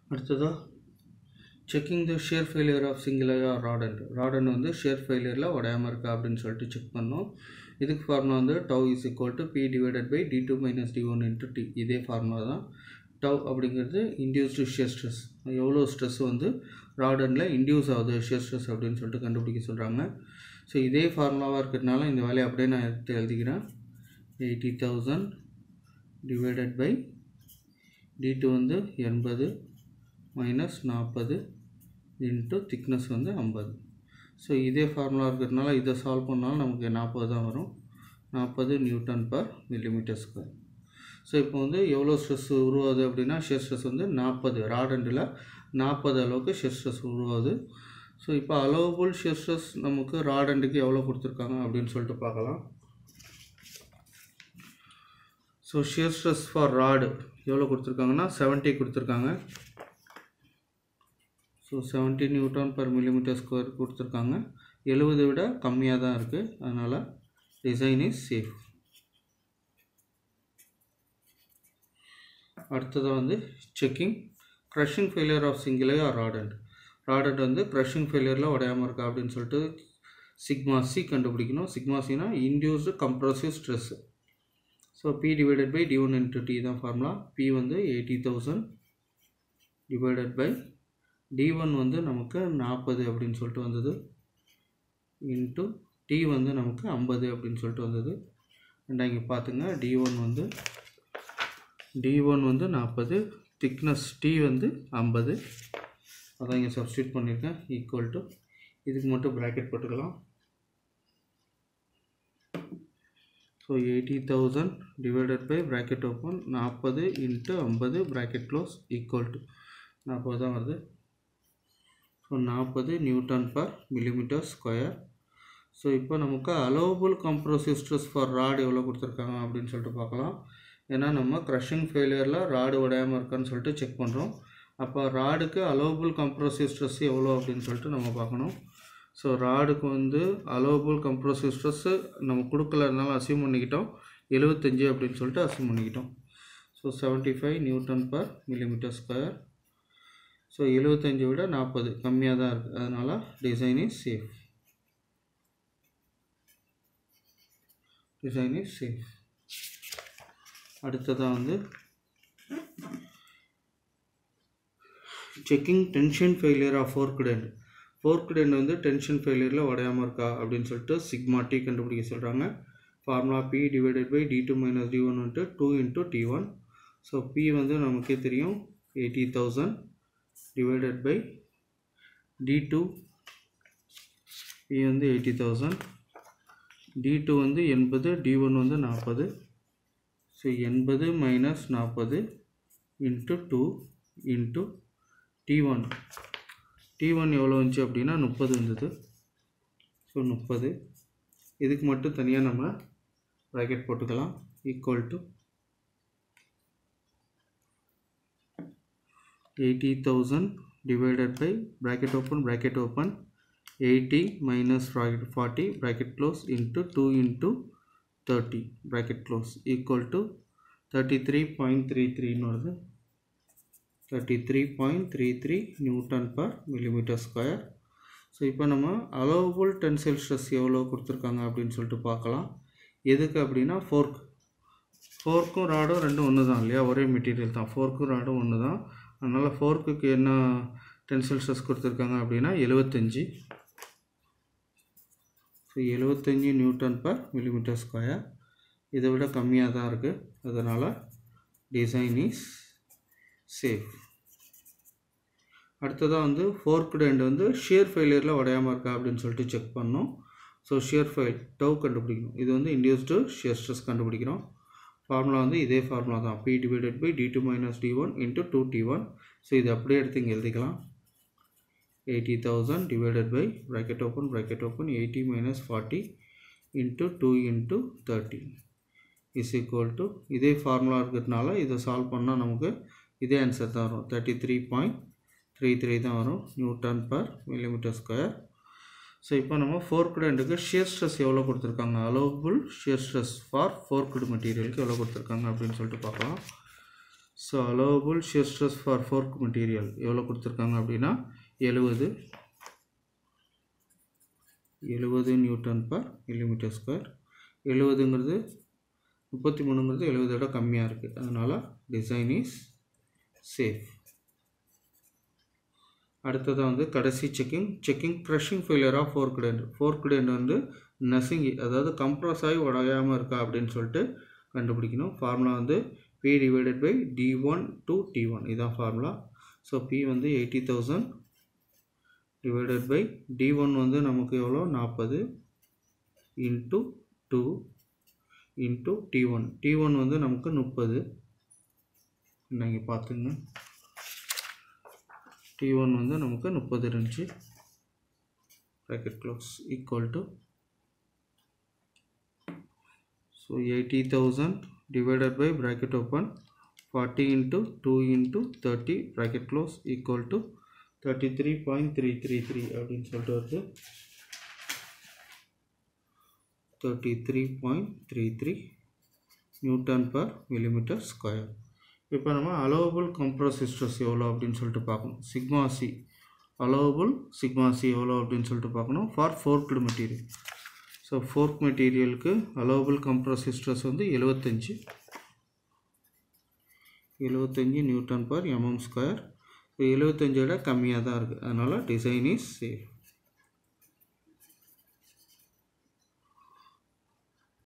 அடுத்ததாக checking the shear failure of singular rod end rod end வந்து shear ஃபெயிலியரில் உடையாமல் இருக்கா அப்படின்னு சொல்லிட்டு செக் பண்ணோம் இதுக்கு ஃபார்முலா வந்து tau is equal to P divided by D two minus D one into D இதே ஃபார்முலா தான் டவ் அப்படிங்கிறது இன்டியூஸ்டு ஷியர் ஸ்ட்ரெஸ் எவ்வளோ ஸ்ட்ரெஸ் வந்து ராடனில் இன்டியூஸ் ஆகுது ஷியர் ஸ்ட்ரெஸ் அப்படின்னு சொல்லிட்டு கண்டுபிடிக்க சொல்கிறாங்க ஸோ இதே ஃபார்முலாவாக இருக்கிறதுனால இந்த வேலையை அப்படியே நான் எடுத்து எழுதிக்கிறேன் eighty thousand divided by D two வந்து எண்பது மைனஸ் நாற்பது இன்ட்டு திக்னஸ் வந்து ஐம்பது ஸோ இதே ஃபார்முலா இருக்கிறதுனால இதை சால்வ் பண்ணாலும் நமக்கு நாற்பது தான் வரும் நாற்பது newton per millimetre square so இப்போ வந்து எவ்வளோ ஸ்ட்ரெஸ் உருவாகுது அப்படின்னா ஷியர் ஸ்ட்ரெஸ் வந்து நாற்பது ராடண்டில் நாற்பது அளவுக்கு ஷியர் ஸ்ட்ரெஸ் உருவாகுது ஸோ இப்போ அலோவபுள் ஷியர் ஸ்ட்ரெஸ் நமக்கு ராடண்டுக்கு எவ்வளோ கொடுத்துருக்காங்க அப்படின்னு சொல்லிட்டு பார்க்கலாம் so shear stress for rod எவ்வளோ கொடுத்துருக்காங்கன்னா செவன்ட்டி கொடுத்துருக்காங்க so seventy newton per millimetre square கொடுத்துருக்காங்க எழுபதை விட கம்மியாக தான் இருக்குது அதனால் டிசைன் இஸ் சேஃப் அடுத்ததாக வந்து checking crushing failure of single eye or rod end rod end வந்து க்ரஷிங் ஃபெயிலியரில் உடையாமல் இருக்கா அப்படின்னு சொல்லிட்டு சிக்மா சி கண்டுபிடிக்கணும் சிக்மா சினா induced compressive stress so P divided by D one into D தான் ஃபார்முலா பி வந்து eighty thousand divided by D one வந்து நமக்கு நாற்பது அப்படின்னு சொல்லிட்டு வந்தது இன்ட்டு டி வந்து நமக்கு ஐம்பது அப்படின்னு சொல்லிட்டு வந்தது அண்ட் இங்கே பார்த்துங்க டி ஒன் வந்து டி ஒன் வந்து நாற்பது திக்னஸ் டி வந்து ஐம்பது அதான் இங்கே சப்ஸ்டியூட் பண்ணியிருக்கேன் ஈக்குவல் டு இதுக்கு மட்டும் ப்ராக்கெட் போட்டுக்கலாம் so eighty thousand divided by bracket open நாற்பது இன்ட்டு ஐம்பது ப்ராக்கெட் க்ளோஸ் ஈக்குவல் டு நாற்பது தான் வருது ஸோ நாற்பது newton per millimetre square so இப்போ நமக்கு allowable compressive stress for rod எவ்வளோ கொடுத்துருக்காங்க அப்படின்னு சொல்லிட்டு பார்க்கலாம் ஏன்னா நம்ம க்ரஷிங் ஃபெயிலியரில் ராடு உடையாமல் இருக்கான்னு சொல்லிட்டு செக் பண்ணுறோம் அப்போ ராடுக்கு அலோவபுள் கம்ப்ரோசிவ் ஸ்ட்ரெஸ் எவ்வளோ அப்படின்னு சொல்லிட்டு நம்ம பார்க்கணும் ஸோ ராடுக்கு வந்து அலோவபுள் கம்ப்ரோசிவ் ஸ்ட்ரெஸ்ஸு நம்ம கொடுக்கலனாலும் அசியூம் பண்ணிக்கிட்டோம் எழுபத்தஞ்சு அப்படின்னு சொல்லிட்டு அசியூம் பண்ணிக்கிட்டோம் so seventy five newton per millimetre square so எழுபத்தஞ்சை விட நாற்பது கம்மியாக தான் இருக்குது அதனால் design is safe design is safe அடுத்ததாக வந்து checking tension failure of forked end forked end வந்து டென்ஷன் ஃபெயிலியரில் உடையாமல் இருக்கா அப்படின்னு சொல்லிட்டு சிக்மா டி கண்டுபிடிக்க சொல்கிறாங்க formula P divided by D two minus D one வந்துட்டு two into D one so P வந்து நமக்கே தெரியும் eighty thousand divided by d2 p வந்து 80000 d2 வந்து எண்பது d1 வந்து நாற்பது ஸோ எண்பது மைனஸ் நாற்பது into two into D one D one எவ்வளோ வந்துச்சு அப்படின்னா முப்பது வந்தது ஸோ முப்பது இதுக்கு மட்டும் தனியாக நம்ம ப்ராக்கெட் போட்டுக்கலாம் equal to eighty thousand divided by bracket open bracket open eighty minus forty bracket close into two into thirty bracket close equal to thirty three point three த்ரீன்னு வருது thirty three point three three newton per millimetre square so இப்போ நம்ம allowable tensile stress எவ்வளோ கொடுத்துருக்காங்க அப்படின்னு சொல்லிட்டு பார்க்கலாம் எதுக்கு அப்படின்னா ஃபோர்க் ஃபோர்க்கும் ராடும் ரெண்டும் ஒன்று தான் இல்லையா ஒரே மெட்டீரியல் தான் ஃபோர்க்கும் ராடும் ஒன்று தான் அதனால் ஃபோர்க்குக்கு என்ன டென்சைல் ஸ்ட்ரெஸ் கொடுத்துருக்காங்க அப்படின்னா எழுபத்தஞ்சி ஸோ எழுபத்தஞ்சி நியூட்டன் பர் மில்லிமீட்டர் ஸ்கொயர் இதை விட கம்மியாக தான் இருக்குது அதனால் டிசைன் இஸ் சேஃப் அடுத்ததாக வந்து ஃபோர்க்டு எண்ட் வந்து ஷியர் ஃபெயிலியரில் உடையாமல் இருக்கா அப்படின்னு சொல்லிட்டு செக் பண்ணோம் ஸோ ஷியர் ஃபெயில் டவ் கண்டுபிடிக்கணும் இது வந்து இண்டியூஸ்டு ஷியர் ஸ்ட்ரெஸ் கண்டுபிடிக்கிறோம் ஃபார்முலா வந்து இதே ஃபார்முலா தான் P divided by D two minus D one into two D one so இது அப்படியே எடுத்து இங்கே எழுதிக்கலாம் eighty thousand divided by bracket open bracket open eighty minus forty into two into thirty is equal to இதே formula இருக்கிறதுனால இதை solve பண்ணால் நமக்கு இதே ஆன்சர் தான் வரும் thirty three point three three தான் வரும் newton per millimetre square so இப்போ நம்ம ஃபோர்க்குடு எண்டுக்கு ஷியர் ஸ்ட்ரெஸ் எவ்வளோ கொடுத்துருக்காங்க allowable shear stress for forked மெட்டீரியலுக்கு எவ்வளோ கொடுத்துருக்காங்க அப்படின்னு சொல்லிட்டு பார்க்கலாம் so allowable shear stress for fork material எவ்வளோ கொடுத்துருக்காங்க அப்படின்னா எழுபது எழுபது நியூட்டன் பர் மில்லிமீட்டர் ஸ்கொயர் எழுபதுங்கிறது முப்பத்தி மூணுங்கிறது எழுபதை விட கம்மியாக இருக்குது அதனால் டிசைன் இஸ் சேஃப் அடுத்ததாக வந்து கடைசி checking checking crushing failure of forked end forked end வந்து நசுங்கி அதாவது கம்ப்ரஸ் ஆகி உடையாமல் இருக்கா அப்படின்னு சொல்லிட்டு கண்டுபிடிக்கணும் ஃபார்முலா வந்து P divided by D one two D one இதுதான் ஃபார்முலா ஸோ பி வந்து eighty thousand divided by D one வந்து நமக்கு எவ்வளோ நாற்பது into two into D one D one வந்து நமக்கு முப்பது நீங்கள் பார்த்துங்க டி ஒன் வந்து நமக்கு முப்பது இருந்துச்சு bracket close equal to so eighty thousand divided by bracket open forty into two into thirty bracket close equal to thirty three point three three three அப்படின்னு சொல்லிட்டு வருது thirty three point three three newton per millimetre square இப்போ நம்ம allowable compress stress எவ்வளோ அப்படின்னு சொல்லிட்டு பார்க்கணும் sigma C allowable sigma C எவ்வளோ அப்படின்னு சொல்லிட்டு பார்க்கணும் for forked material so fork மெட்டீரியலுக்கு அலோவபுள் கம்ப்ரஸ் ஸ்ட்ரெஸ் வந்து எழுபத்தஞ்சு எழுபத்தஞ்சி நியூட்டன் பர் எம்எம் ஸ்கொயர் இப்போ எழுபத்தஞ்சை விட கம்மியாக தான் இருக்குது அதனால் டிசைன் இஸ் சேஃப்